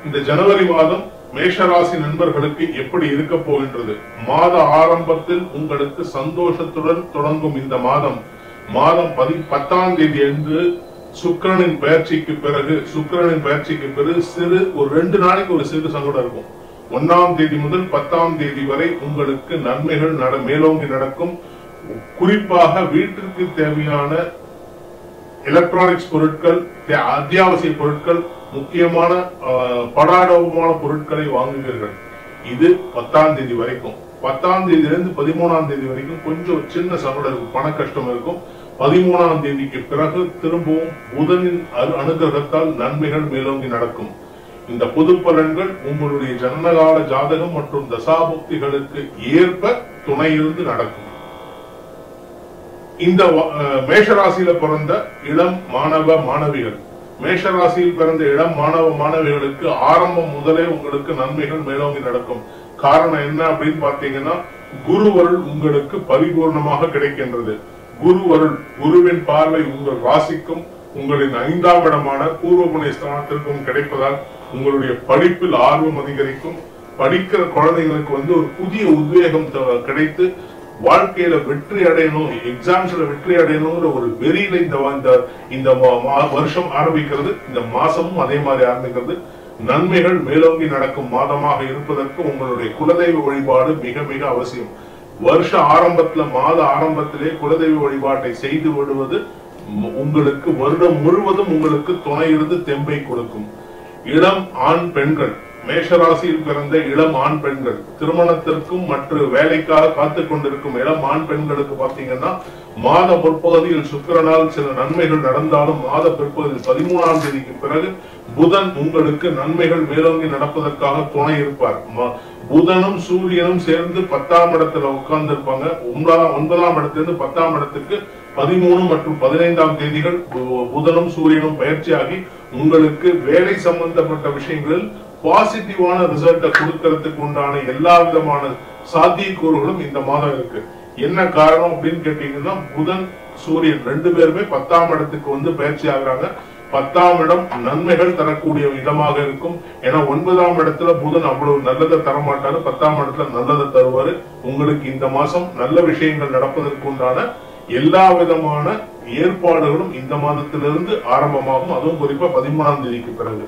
இந்த ஜனவரி மாதம் மேஷராசி நண்பர்களுக்கு எப்படி இருக்க போகின்றது மாத ஆரம்பத்தில் உங்களுக்கு சந்தோஷத்துடன் தொடங்கும் இந்த மாதம் மாதம் பதி பத்தாம் தேதி அன்று சுக்கிரனின் பயிற்சிக்கு பிறகு சுக்கிரனின் பயிற்சிக்கு பிறகு சிறு ஒரு ரெண்டு நாளைக்கு ஒரு சிறு சங்கடம் இருக்கும் ஒன்னாம் தேதி முதல் பத்தாம் தேதி வரை உங்களுக்கு நன்மைகள் நட மேலோங்கி நடக்கும் குறிப்பாக வீட்டிற்கு தேவையான எலக்ட்ரானிக்ஸ் பொருட்கள் தே- அத்தியாவசிய பொருட்கள் முக்கியமான ஆஹ், படாடோபமான பொருட்களை வாங்குவீர்கள் இது பத்தாம் தேதி வரைக்கும் பத்தாம் தேதியிலிருந்து பதிமூணாம் தேதி வரைக்கும் கொஞ்சம் சின்ன சங்கடம் இருக்கும் பண கஷ்டம் இருக்கும் பதிமூணாம் தேதிக்கு பிறகு திரும்பவும் புதனின் அரு- அனுகிரகத்தால் நன்மைகள் மேலோங்கி நடக்கும் இந்த பொது பலன்கள் உங்களுடைய ஜனனகால ஜாதகம் மற்றும் தசாபுக்திகளுக்கு ஏற்ப துணையிருந்து நடக்கும் இந்த வ- அஹ், மேஷராசியில பிறந்த இளம் மாணவ மாணவிகள் மேஷராசியில் பிறந்த இளம் மாணவ மாணவிகளுக்கு ஆரம்பம் முதலே உங்களுக்கு நன்மைகள் மேலோங்கி நடக்கும் காரணம் என்ன அப்படின்னு பார்த்தீங்கன்னா குருவருள் உங்களுக்கு பரிபூர்ணமாக கிடைக்கின்றது குருவருள் குருவின் பார்வை உங்கள் ராசிக்கும் உங்களின் ஐந்தாம் இடமான பூர்வ புண்ணிய ஸ்தானத்திற்கும் கிடைப்பதால் உங்களுடைய படிப்பில் ஆர்வம் அதிகரிக்கும் படிக்கிற குழந்தைங்களுக்கு வந்து ஒரு புதிய உத்வேகம் த- கிடைத்து வாழ்க்கையில வெற்றி அடையணும் எக்ஸாம்ஸ்ல வெற்றி அடையணுங்கிற ஒரு வெறியில இந்த வா- இந்த இந்த மா- மா- வருஷம் ஆரம்பிக்கிறது இந்த மாசமும் அதே மாதிரி ஆரம்பிக்கிறது நன்மைகள் மேலோங்கி நடக்கும் மாதமாக இருப்பதற்கு உங்களுடைய குலதெய்வ வழிபாடு மிக மிக அவசியம் வருஷ ஆரம்பத்துல மாத ஆரம்பத்திலே குலதெய்வ வழிபாட்டை செய்து விடுவது உ- உங்களுக்கு வருடம் முழுவதும் உங்களுக்கு துணை இருந்து தெம்பை கொடுக்கும் இளம் ஆண் பெண்கள் மேஷராசியில் பிறந்த இளம் ஆண் பெண்கள் திருமணத்திற்கும் மற்ற வேலைக்காக காத்துக் கொண்டிருக்கும் இளம் ஆண் பெண்களுக்கு பாத்தீங்கன்னா மாத முற்பகுதியில் சுக்கிரனால் சில நன்மைகள் நடந்தாலும் மாத பிற்பகுதியில் பதிமூணாம் தேதிக்கு பிறகு புதன் உங்களுக்கு நன்மைகள் மேலோங்கி நடப்பதற்காக துணை இருப்பார் ம- புதனும் சூரியனும் சேர்ந்து பத்தாம் இடத்துல உட்கார்ந்து இருப்பாங்க ஒன்பதாம் ஒன்பதாம் இடத்திலிருந்து பத்தாம் இடத்துக்கு பதிமூணு மற்றும் பதினைந்தாம் தேதிகள் பு- புதனும் சூரியனும் பயிற்சியாகி உங்களுக்கு வேலை சம்பந்தப்பட்ட விஷயங்களில் பாசிட்டிவான ரிசல்ட்டை கொடுக்கறதுக்கு உண்டான எல்லா விதமான சாத்தியக்கூறுகளும் இந்த மாதம் இருக்கு என்ன காரணம் அப்படின்னு கேட்டீங்கன்னா புதன் சூரியன் ரெண்டு பேருமே பத்தாம் இடத்துக்கு வந்து பயிற்சி ஆகுறாங்க பத்தாம் இடம் நன்மைகள் தரக்கூடிய விதமாக இருக்கும் ஏன்னா ஒன்பதாம் இடத்துல புதன் அவ்வளவு நல்லதை தரமாட்டாரு பத்தாம் இடத்துல நல்லதை தருவாரு உங்களுக்கு இந்த மாசம் நல்ல விஷயங்கள் நடப்பதற்கு உண்டான எல்லா விதமான ஏற்பாடுகளும் இந்த மாதத்திலிருந்து ஆரம்பமாகும் அதுவும் குறிப்பா பதிமூணாம் தேதிக்கு பிறகு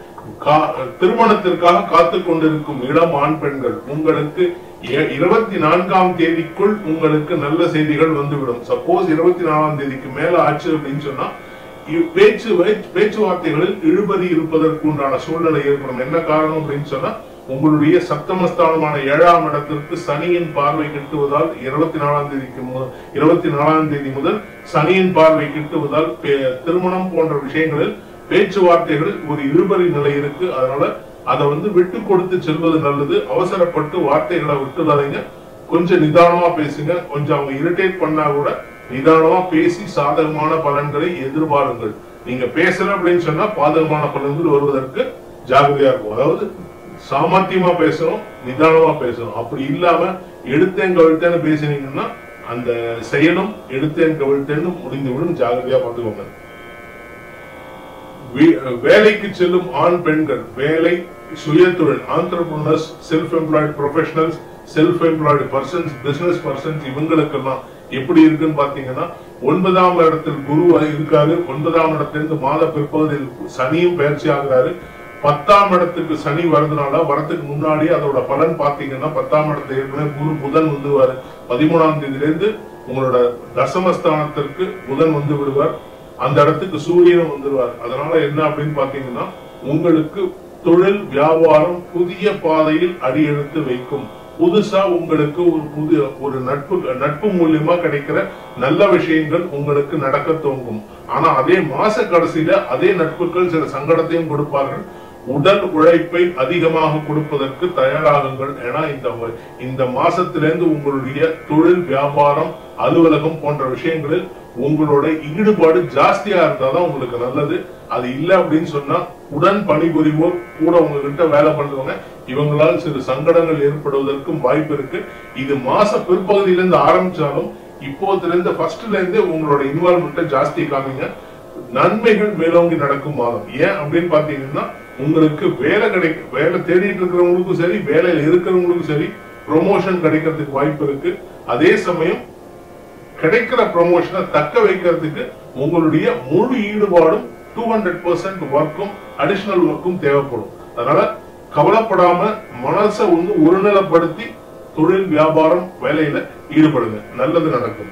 கா- திருமணத்திற்காக காத்து கொண்டிருக்கும் இளம் ஆண் பெண்கள் உங்களுக்கு எ- இருபத்தி நான்காம் தேதிக்குள் உங்களுக்கு நல்ல செய்திகள் வந்துவிடும் சப்போஸ் இருபத்தி நாலாம் தேதிக்கு மேல ஆச்சு அப்படின்னு சொன்னா இ- பேச்சு வை- பேச்சுவார்த்தைகளில் இழுபறி இருப்பதற்கு உண்டான சூழ்நிலை ஏற்படும் என்ன காரணம் அப்படின்னு சொன்னா உங்களுடைய சப்தமஸ்தானமான ஏழாம் இடத்திற்கு சனியின் பார்வை கிட்டுவதால் இருபத்தி நாலாம் தேதிக்கு மு- இருபத்தி நாலாம் தேதி முதல் சனியின் பார்வை கிட்டுவதால் பே- திருமணம் போன்ற விஷயங்களில் பேச்சுவார்த்தைகளில் ஒரு இழுபறி நிலை இருக்கு அதனால அதை வந்து விட்டு கொடுத்து செல்வது நல்லது அவசரப்பட்டு வார்த்தைகளை விட்டுறாதீங்க கொஞ்சம் நிதானமா பேசுங்க கொஞ்சம் அவங்க இரிட்டேட் பண்ணா கூட நிதானமா பேசி சாதகமான பலன்களை எதிர்பாருங்கள் நீங்க பேசல அப்படின்னு சொன்னா பாதகமான பலன்கள் வருவதற்கு ஜாகிரதையா இருக்கும் அதாவது சாமர்த்தியமா பேசணும் நிதானமா பேசணும் அப்படி இல்லாம எடுத்தேன் கவிழ்த்தேன்னு பேசினீங்கன்னா அந்த செயலும் எடுத்தேன் கவிழ்த்தேன்னு முடிந்துவிடும் ஜாகிரதையா பார்த்துக்கோங்க வே- வேலைக்கு செல்லும் ஆண் பெண்கள் வேலை சுயதொழில் entrepreneurs self employed professionals self employed persons business persons இவங்களுக்கெல்லாம் எப்படி இருக்குன்னு பாத்தீங்கன்னா ஒன்பதாம் இடத்தில் குரு இருக்காரு ஒன்பதாம் இடத்திலிருந்து மாத பிற்பகுதியில் சனியும் பயிற்சி ஆகுறாரு பத்தாம் இடத்துக்கு சனி வரதுனால வரதுக்கு முன்னாடி அதோட பலன் பாத்தீங்கன்னா பத்தாம் இடத்துல ஏற்கனவே குரு புதன் வந்துருவாரு பதிமூணாம் தேதியிலிருந்து உங்களோட தசமஸ்தானத்திற்கு புதன் வந்து விடுவார் அந்த இடத்துக்கு சூரியனும் வந்துருவார் அதனால என்ன அப்படின்னு பாத்தீங்கன்னா உங்களுக்கு தொழில் வியாபாரம் புதிய பாதையில் அடியெடுத்து வைக்கும் புதுசா உங்களுக்கு ஒரு புது ஒரு நட்பு நட்பு மூலியமா கிடைக்கிற நல்ல விஷயங்கள் உங்களுக்கு நடக்க துவங்கும் ஆனா அதே மாச கடைசியில அதே நட்புகள் சில சங்கடத்தையும் கொடுப்பார்கள் உடல் உழைப்பை அதிகமாக கொடுப்பதற்கு தயாராகுங்கள் ஏன்னா இந்த வ- இந்த மாசத்திலிருந்து உங்களுடைய தொழில் வியாபாரம் அலுவலகம் போன்ற விஷயங்களில் உங்களோட ஈடுபாடு ஜாஸ்தியா இருந்தாதான் உங்களுக்கு நல்லது அது இல்ல அப்படின்னு சொன்னா உடன் பணிபுரிவோர் கூட உங்ககிட்ட வேலை பண்றவங்க இவங்களால் சிறு சங்கடங்கள் ஏற்படுவதற்கும் வாய்ப்பு இருக்கு இது மாச பிற்பகுதியிலிருந்து ஆரம்பிச்சாலும் இப்போதுல இருந்து ஃபர்ஸ்ட்ல இருந்தே உங்களோட இன்வால்மெண்ட்டை ஜாஸ்தி காமிங்க நன்மைகள் மேலோங்கி நடக்கும் மாதம் ஏன் அப்படின்னு பாத்தீங்கன்னா உங்களுக்கு வேலை கிடைக்க வேலை தேடிட்டு இருக்கிறவங்களுக்கும் சரி வேலையில இருக்கிறவங்களுக்கும் சரி ப்ரொமோஷன் கிடைக்கிறதுக்கு வாய்ப்பு இருக்கு அதே சமயம் கிடைக்கிற ப்ரொமோஷனை தக்க வைக்கிறதுக்கு உங்களுடைய முழு ஈடுபாடும் டூ ஹண்ட்ரட் பர்சன்ட் ஒர்க்கும் அடிஷனல் ஒர்க்கும் தேவைப்படும் அதனால கவலைப்படாம மனசை வந்து ஒருநிலைப்படுத்தி தொழில் வியாபாரம் வேலையில ஈடுபடுங்க நல்லது நடக்கும்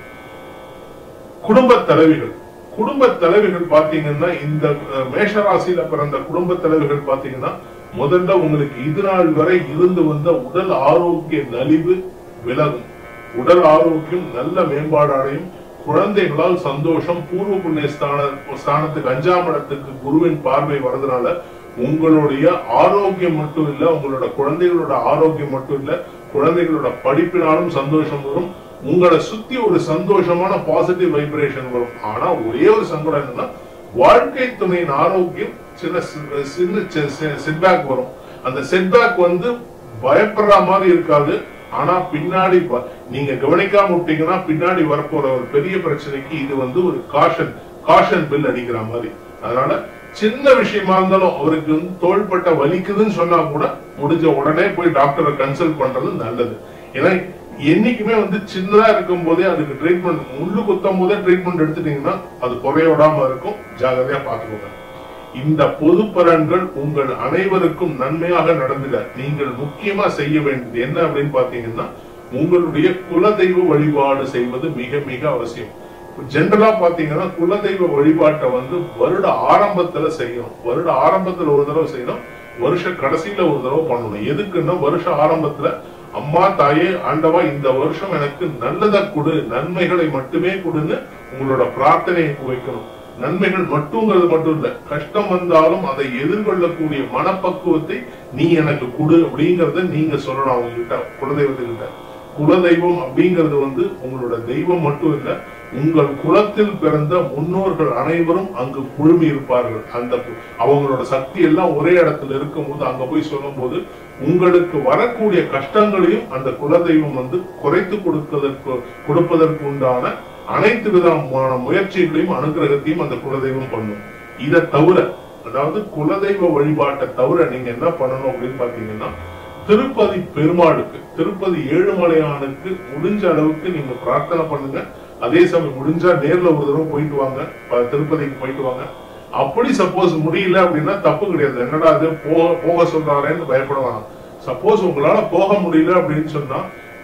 குடும்ப தலைவிகள் குடும்ப தலைவிகள் பாத்தீங்கன்னா இந்த அஹ், மேஷ ராசியில பிறந்த குடும்ப தலைவிகள் பாத்தீங்கன்னா முதல்ல உங்களுக்கு இது நாள் வரை இருந்து வந்த உடல் ஆரோக்கிய நலிவு விலகும் உடல் ஆரோக்கியம் நல்ல மேம்பாடு அடையும் குழந்தைகளால் சந்தோஷம் பூர்வ புண்ணிய ஸ்தான ஸ்தானத்துக்கு அஞ்சாம் இடத்துக்கு குருவின் பார்வை வரதுனால உங்களுடைய ஆரோக்கியம் மட்டும் இல்ல உங்களோட குழந்தைகளோட ஆரோக்கியம் மட்டும் இல்ல குழந்தைகளோட படிப்பினாலும் சந்தோஷம் வரும் உங்களை சுத்தி ஒரு சந்தோஷமான பாசிட்டிவ் வைப்ரேஷன் வரும் ஆனா ஒரே ஒரு சங்கடம் என்னன்னா வாழ்க்கை துணையின் ஆரோக்கியம் சின்ன சி- சின்ன செட்பேக் வரும் அந்த செட்பேக் வந்து பயப்படுற மாதிரி இருக்காது ஆனா பின்னாடி வ- நீங்க கவனிக்காம விட்டீங்கன்னா பின்னாடி வரப்போற ஒரு பெரிய பிரச்சனைக்கு இது வந்து ஒரு காஷன் காஷன் பில் அடிக்கிற மாதிரி அதனால சின்ன விஷயமா இருந்தாலும் அவருக்கு வந்து தோள்பட்ட வலிக்குதுன்னு சொன்னா கூட முடிஞ்ச உடனே போய் டாக்டரை கன்சல்ட் பண்றது நல்லது ஏன்னா என்னைக்குமே வந்து சின்னதா இருக்கும் போதே அதுக்கு ட்ரீட்மெண்ட் முள்ளு குத்தும் போதே ட்ரீட்மெண்ட் எடுத்துட்டீங்கன்னா அது குறைய விடாம இருக்கும் ஜாகிரதையா பாத்துக்கோங்க இந்த பொது பலன்கள் உங்கள் அனைவருக்கும் நன்மையாக நடந்திட நீங்கள் முக்கியமா செய்ய வேண்டியது என்ன அப்படின்னு பாத்தீங்கன்னா உங்களுடைய குலதெய்வ வழிபாடு செய்வது மிக மிக அவசியம் ஜென்ரலா பாத்தீங்கன்னா குலதெய்வ வழிபாட்டை வந்து வருட ஆரம்பத்துல செய்யணும் வருட ஆரம்பத்துல ஒரு தடவை செய்யணும் வருஷ கடைசியில ஒரு தடவை பண்ணணும் எதுக்குன்னா வருஷ ஆரம்பத்துல அம்மா தாயே ஆண்டவா இந்த வருஷம் எனக்கு நல்லதை கொடு நன்மைகளை மட்டுமே கொடுன்னு உங்களோட பிரார்த்தனையை வைக்கணும் நன்மைகள் மட்டுங்கிறது மட்டும் இல்ல கஷ்டம் வந்தாலும் அதை எதிர்கொள்ளக்கூடிய மனப்பக்குவத்தை நீ எனக்கு கொடு அப்படிங்கறத நீங்க சொல்லணும் அவங்க கிட்ட குலதெய்வத்துக்கிட்ட குலதெய்வம் அப்படிங்கிறது வந்து உங்களோட தெய்வம் மட்டும் இல்ல உங்கள் குலத்தில் பிறந்த முன்னோர்கள் அனைவரும் அங்கு குழுமி இருப்பார்கள் அந்த கு- அவங்களோட சக்தி எல்லாம் ஒரே இடத்துல இருக்கும்போது அங்க போய் சொல்லும்போது உங்களுக்கு வரக்கூடிய கஷ்டங்களையும் அந்த குலதெய்வம் வந்து குறைத்து கொடுப்பதற்கு கொடுப்பதற்கு உண்டான அனைத்து விதமான முயற்சிகளையும் அனுகிரகத்தையும் அந்த குலதெய்வம் பண்ணும் இதை தவிர அதாவது குலதெய்வ வழிபாட்டை தவிர நீங்க என்ன பண்ணணும் அப்படின்னு பாத்தீங்கன்னா திருப்பதி பெருமாளுக்கு திருப்பதி ஏழுமலையானுக்கு முடிஞ்ச அளவுக்கு நீங்க பிரார்த்தனை பண்ணுங்க அதே சமயம் முடிஞ்சா நேர்ல ஒரு தடவை போயிட்டு வாங்க ப- திருப்பதிக்கு போயிட்டு வாங்க அப்படி சப்போஸ் முடியல அப்படின்னா தப்பு கிடையாது என்னடா அது போக போக சொல்றாரேன்னு பயப்படலாம் சப்போஸ் உங்களால போக முடியல அப்படின்னு சொன்னா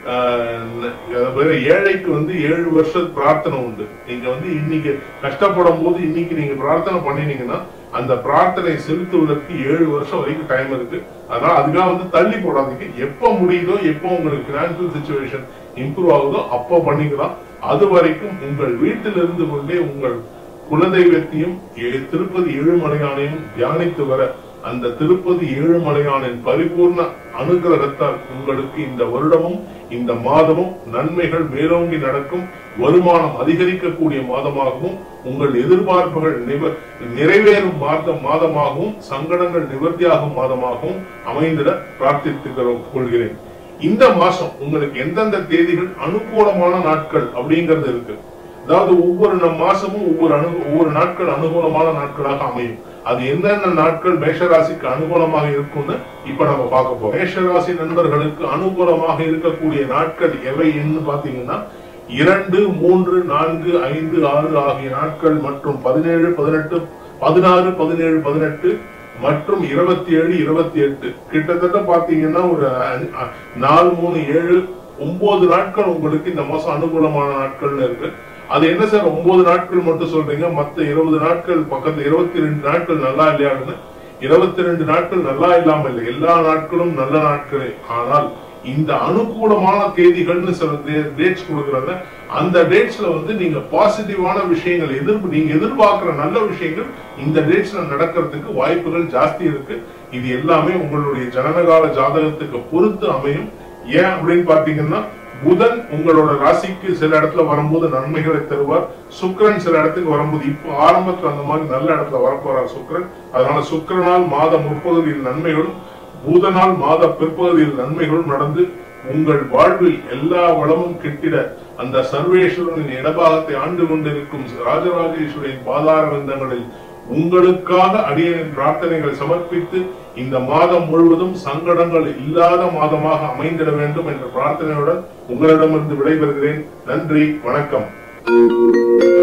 ஆஹ், அதாவது ஏழைக்கு வந்து ஏழு வருஷம் பிரார்த்தனை உண்டு நீங்க வந்து இன்னைக்கு கஷ்டப்படும் போது இன்னைக்கு நீங்க பிரார்த்தனை பண்ணினீங்கன்னா அந்த பிரார்த்தனை செலுத்துவதற்கு ஏழு வருஷம் வரைக்கும் டைம் இருக்கு அதனால அதுக்காக வந்து தள்ளி போடாதீங்க எப்ப முடியுதோ எப்போ உங்களுக்கு பினான்சியல் சுச்சுவேஷன் இம்ப்ரூவ் ஆகுதோ அப்போ பண்ணிக்கலாம் அது வரைக்கும் உங்கள் வீட்டில் இருந்து கொண்டே உங்கள் குலதெய்வத்தையும் ஏ- திருப்பதி ஏழுமலையானையும் தியானித்து வர அந்த திருப்பதி ஏழுமலையானின் பரிபூர்ண அனுகிரகத்தால் உங்களுக்கு இந்த வருடமும் இந்த மாதமும் நன்மைகள் மேலோங்கி நடக்கும் வருமானம் அதிகரிக்கக்கூடிய மாதமாகவும் உங்கள் எதிர்பார்ப்புகள் நிவ- நிறைவேறும் மாத மாதமாகவும் சங்கடங்கள் நிவர்த்தியாகும் மாதமாகவும் அமைந்திட பிரார்த்தித்துக் கொள்கிறேன் இந்த மாசம் உங்களுக்கு எந்தெந்த தேதிகள் அனுகூலமான நாட்கள் அப்படிங்கிறது இருக்கு அதாவது ஒவ்வொரு நம் மாசமும் ஒவ்வொரு அனு ஒவ்வொரு நாட்கள் அனுகூலமான நாட்களாக அமையும் அது எந்தெந்த நாட்கள் மேஷராசிக்கு அனுகூலமாக இருக்கும்னு இப்ப நம்ம பார்க்க போறோம் மேஷராசி நண்பர்களுக்கு அனுகூலமாக இருக்கக்கூடிய நாட்கள் எவை என்று பாத்தீங்கன்னா இரண்டு மூன்று நான்கு ஐந்து ஆறு ஆகிய நாட்கள் மற்றும் பதினேழு பதினெட்டு பதினாறு பதினேழு பதினெட்டு மற்றும் இருபத்தி ஏழு இருபத்தி எட்டு கிட்டத்தட்ட பாத்தீங்கன்னா ஒரு அஞ்சு- அ- நாலு மூணு ஏழு ஒன்பது நாட்கள் உங்களுக்கு இந்த மாசம் அனுகூலமான நாட்கள்னு இருக்கு அது என்ன சார் ஒன்பது நாட்கள் மட்டும் சொல்றீங்க மத்த இருபது நாட்கள் பக்கத்து இருபத்தி ரெண்டு நாட்கள் நல்லா இல்லையான்னு இருபத்தி ரெண்டு நாட்கள் நல்லா இல்லாம இல்லை எல்லா நாட்களும் நல்ல நாட்களே ஆனால் இந்த அனுகூலமான தேதிகள்னு சில டேட்ஸ் கொடுக்கறத அந்த டேட்ஸ்ல வந்து நீங்க பாசிட்டிவான விஷயங்கள் எதிர்ப்பு நீங்க எதிர்பார்க்கிற நல்ல விஷயங்கள் இந்த டேட்ஸ்ல நடக்கிறதுக்கு வாய்ப்புகள் ஜாஸ்தி இருக்கு இது எல்லாமே உங்களுடைய ஜனனகால ஜாதகத்துக்கு பொறுத்து அமையும் ஏன் அப்படின்னு பாத்தீங்கன்னா புதன் உங்களோட ராசிக்கு சில இடத்துல வரும்போது நன்மைகளை தருவார் சுக்கிரன் சில இடத்துக்கு வரும்போது இப்போ ஆரம்பத்துல அந்த மாதிரி நல்ல இடத்துல வரப்போறார் சுக்கிரன் அதனால சுக்கிரனால் மாத முற்பகுதியில் நன்மைகளும் பூதனால் மாத பிற்பகுதியில் நன்மைகளும் நடந்து உங்கள் வாழ்வில் எல்லா வளமும் கிட்டிட அந்த சர்வேஸ்வரனின் இடபாகத்தை ஆண்டு கொண்டிருக்கும் ராஜராஜேஸ்வரியின் பாதார விந்தங்களில் உங்களுக்காக அடியனின் பிரார்த்தனைகள் சமர்ப்பித்து இந்த மாதம் முழுவதும் சங்கடங்கள் இல்லாத மாதமாக அமைந்திட வேண்டும் என்ற பிரார்த்தனையுடன் உங்களிடமிருந்து விடைபெறுகிறேன் நன்றி வணக்கம்